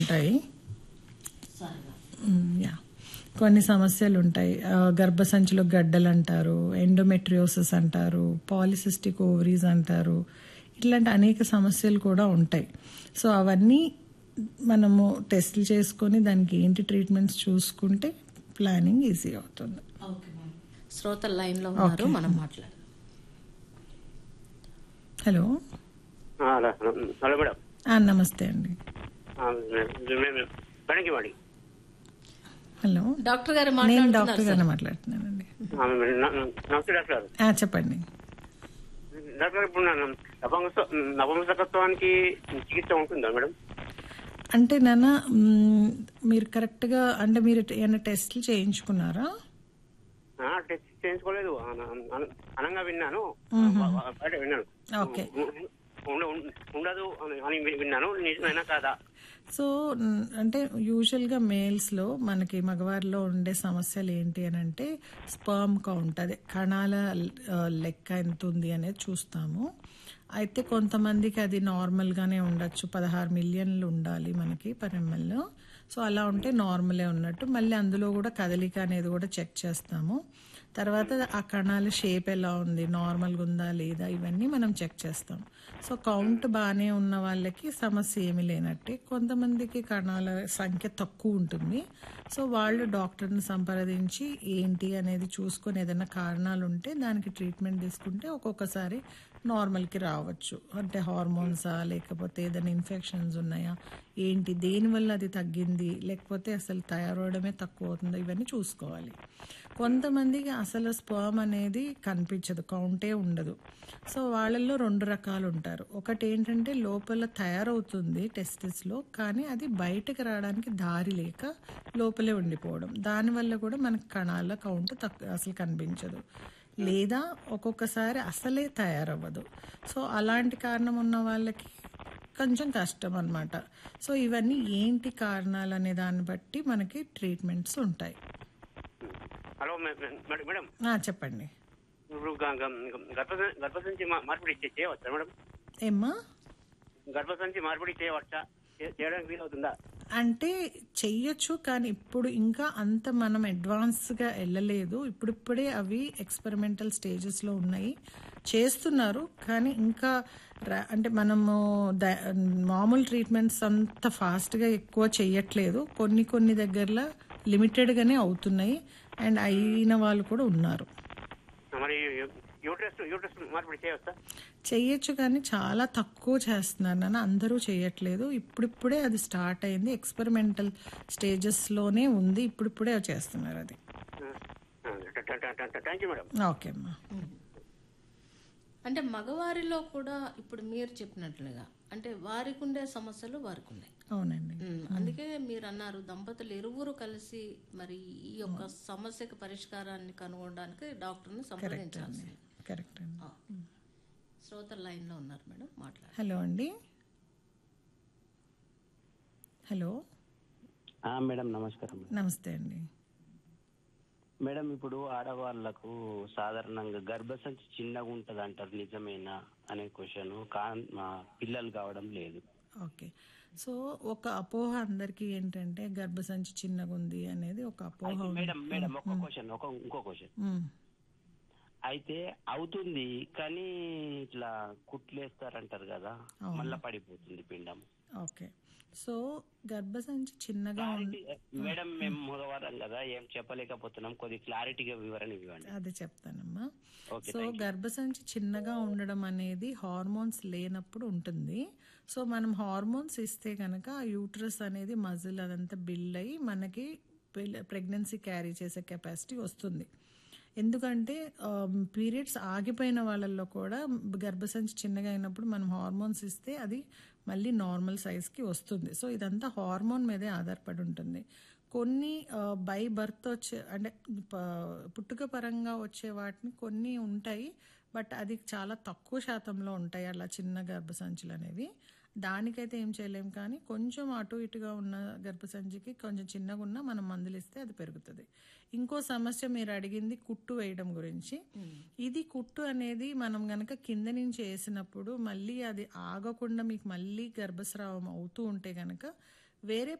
ఉంటాయి మ్, యా కొన్ని సమస్యలు ఉంటాయి ఆ, గర్భసంచిలో గడ్డలు అంటారు ఎండోమెట్రియోసిస్ అంటారు పాలిసిస్టిక్ ఓవరీస్ అంటారు ఇట్లాంటి అనేక సమస్యలు కూడా ఉంటాయి సో అవన్నీ మనము టెస్టులు చేసుకొని దానికి ఏంటి ట్రీట్మెంట్స్ చూసుకుంటే ప్లానింగ్ ఈజీ అవుతుంది ఓకే మ్యామ్ శ్రోత లైన్ లో ఉన్నారు మనం మాట్లాడదాం హలో ఆ, హలో హలో మేడం ఆ, నమస్తే అండి ఆ, మేము కణకి వాడి హలో డాక్టర్ గారు నేను మాట్లాడుతున్నారు డాక్టర్ గారిని మాట్లాడుతున్నానండి నమస్తే డాక్టర్ గారు ఆ, చెప్పండి డాక్టర్ గారు ఇప్పుడు నా- నపుంస నపుంసకత్వానికి చికిత్స ఉంటుందా మేడం అంటే నాన్న మ్, మీరు కరెక్ట్గా అంటే మీరు ఏమైనా టెస్ట్లు చేయించుకున్నారా ఆ, టెస్ట్ చేయించుకోలేదు అన- అన- అనంగా విన్నాను బయట విన్నాను ఓకే ఉండ- ఉండ- ఉండదు అని అని విన్నాను నిజమైనా కాదా సో మ్, అంటే యూజువల్గా మేల్స్లో మనకి మగవారిలో ఉండే సమస్యలు ఏంటి అని అంటే స్పర్మ్ కౌంట్ అదే కణాల ఆ, లెక్క ఎంత ఉంది అనేది చూస్తాము అయితే కొంతమందికి అది నార్మల్గానే ఉండొచ్చు పదహారు మిలియన్లు ఉండాలి మనకి పర్ ఎంఎల్లో సో అలా ఉంటే నార్మలే ఉన్నట్టు మళ్ళీ అందులో కూడా కదలిక అనేది కూడా చెక్ చేస్తాము తర్వాత ఆ కణాల షేప్ ఎలా ఉంది నార్మల్గా ఉందా లేదా ఇవన్నీ మనం చెక్ చేస్తాం సో కౌంట్ బాగానే ఉన్న వాళ్ళకి సమస్య ఏమీ లేనట్టే కొంతమందికి కణాల సంఖ్య తక్కువ ఉంటుంది సో వాళ్ళు డాక్టర్ని సంప్రదించి ఏంటి అనేది చూసుకొని ఏదైనా కారణాలు ఉంటే దానికి ట్రీట్మెంట్ తీసుకుంటే ఒక్కొక్కసారి నార్మల్కి రావచ్చు అంటే హార్మోన్సా లేకపోతే ఏదైనా ఇన్ఫెక్షన్స్ ఉన్నాయా ఏంటి దేనివల్ల అది తగ్గింది లేకపోతే అసలు తయారవడమే తక్కువ అవుతుందో ఇవన్నీ చూసుకోవాలి కొంతమందికి అసలు స్పర్మ్ అనేది కనిపించదు కౌంటే ఉండదు సో వాళ్ళల్లో రెండు రకాలు ఉంటారు ఒకటి ఏంటంటే లోపల తయారవుతుంది టెస్టిస్లో కానీ అది బయటకు రావడానికి దారి లేక లోపలే ఉండిపోవడం దానివల్ల కూడా మనకి కణాల కౌంట్ తక్కువ అసలు కనిపించదు లేదా ఒక్కొక్కసారి అసలే తయారవ్వదు సో అలాంటి కారణం ఉన్న వాళ్ళకి కొంచెం కష్టం అన్నమాట సో ఇవన్నీ ఏంటి కారణాలు అనే దాన్ని బట్టి మనకి ట్రీట్మెంట్స్ ఉంటాయి హలో మే- మే- మేడం మేడం ఆ, చెప్పండి ఇప్పుడు గ- గ- గర్భస- గర్భసంచి మా- మార్పిడి చే- చేయవచ్చా మేడం ఏమ్మా గర్భసంచి మార్పిడి చేయవచ్చా చే- చేయడానికి వీలవుతుందా అంటే చెయ్యొచ్చు కానీ ఇప్పుడు ఇంకా అంత మనం అడ్వాన్స్గా వెళ్ళలేదు ఇప్పుడిప్పుడే అవి ఎక్స్పెరిమెంటల్ స్టేజెస్లో ఉన్నాయి చేస్తున్నారు కానీ ఇంకా రా- అంటే మనము ద- మామూలు ట్రీట్మెంట్స్ అంత ఫాస్ట్గా ఎక్కువ చెయ్యట్లేదు కొన్ని కొన్ని దగ్గరలో లిమిటెడ్గానే అవుతున్నాయి అండ్ అయిన వాళ్ళు కూడా ఉన్నారు మరి యూట్రస్ యూట్రస్ మార్పిడి చేయవచ్చా చెయ్యొచ్చు కానీ చాలా తక్కువ చేస్తున్నారు నాన్న అందరూ చేయట్లేదు ఇప్పుడిప్పుడే అది స్టార్ట్ అయింది ఎక్స్పెరిమెంటల్ స్టేజెస్లోనే ఉంది ఇప్పుడిప్పుడే చేస్తున్నారు అది థ్యాంక్ యూ మేడం ఓకే అమ్మా అంటే మగవారిలో కూడా ఇప్పుడు మీరు చెప్పినట్లుగా అంటే వారికి ఉండే సమస్యలు వారికి ఉన్నాయి అవునండి ఉమ్, అందుకే మీరు అన్నారు దంపతులు ఇరువురు కలిసి మరి ఈ యొక్క సమస్యకు పరిష్కారాన్ని కనుగొనడానికి డాక్టర్ని సంప్రదించాల్సి కరెక్ట్ అండి శ్రోత లైన్ లో ఉన్నారు మేడం మాట్లాడు హలో అండి హలో ఆ, మేడం నమస్కారం మేడం. నమస్తే అండి మేడం ఇప్పుడు ఆడవాళ్లకు సాధారణంగా గర్భసంచి చిన్నగా ఉంటది అంటారు నిజమేనా అనే క్వశ్చన్ కా మా పిల్లలు కావడం లేదు ఓకే సో ఒక అపోహ అందరికీ ఏంటంటే గర్భసంచి చిన్నగా ఉంది అనేది ఒక అపోహ ఉంది. మేడం మేడం ఒక క్వశ్చన్ ఒక ఇంకో క్వశ్చన్ మ్, అయితే అవుతుంది కానీ ఇట్లా కుట్లేస్తారంటారు కదా మళ్ళా పడిపోతుంది పిండం ఓకే సో గర్భసంచి చిన్నగా ఉంది మేడం మేము మగవారం కదా ఏం చెప్పలేకపోతున్నాం కొద్ది క్లారిటీగా వివరణ ఇవ్వండి అది చెప్తానమ్మా ఓకే, సో గర్భసంచి చిన్నగా ఉండడం అనేది హార్మోన్స్ లేనప్పుడు ఉంటుంది సో మనం హార్మోన్స్ ఇస్తే కనుక ఆ యూట్రస్ అనేది మజిల్ అదంతా బిల్డ్ అయ్యి మనకి ప్రెగ్నెన్సీ క్యారీ చేసే కెపాసిటీ వస్తుంది ఎందుకంటే పీరియడ్స్ ఆగిపోయిన వాళ్ళల్లో కూడా గర్భసంచి చిన్నగా అయినప్పుడు మనం హార్మోన్స్ ఇస్తే అది మళ్ళీ నార్మల్ సైజ్కి వస్తుంది సో ఇదంతా హార్మోన్ మీదే ఆధారపడి ఉంటుంది కొన్ని బై బర్త్ వచ్చే అంటే ప- పుట్టుక పరంగా వచ్చే వాటిని కొన్ని ఉంటాయి బట్ అది చాలా తక్కువ శాతంలో ఉంటాయి అలా చిన్న గర్భసంచులు అనేవి దానికైతే ఏం చేయలేం కానీ కొంచెం అటు ఇటుగా ఉన్న గర్భసంచికి కొంచెం చిన్నగా ఉన్నా మనం మందులు ఇస్తే అది పెరుగుతుంది ఇంకో సమస్య మీరు అడిగింది కుట్టు వేయడం గురించి ఇది కుట్టు అనేది మనం గనక కింద నుంచి వేసినప్పుడు మళ్ళీ అది ఆగకుండా మీకు మళ్ళీ గర్భస్రావం అవుతూ ఉంటే గనక వేరే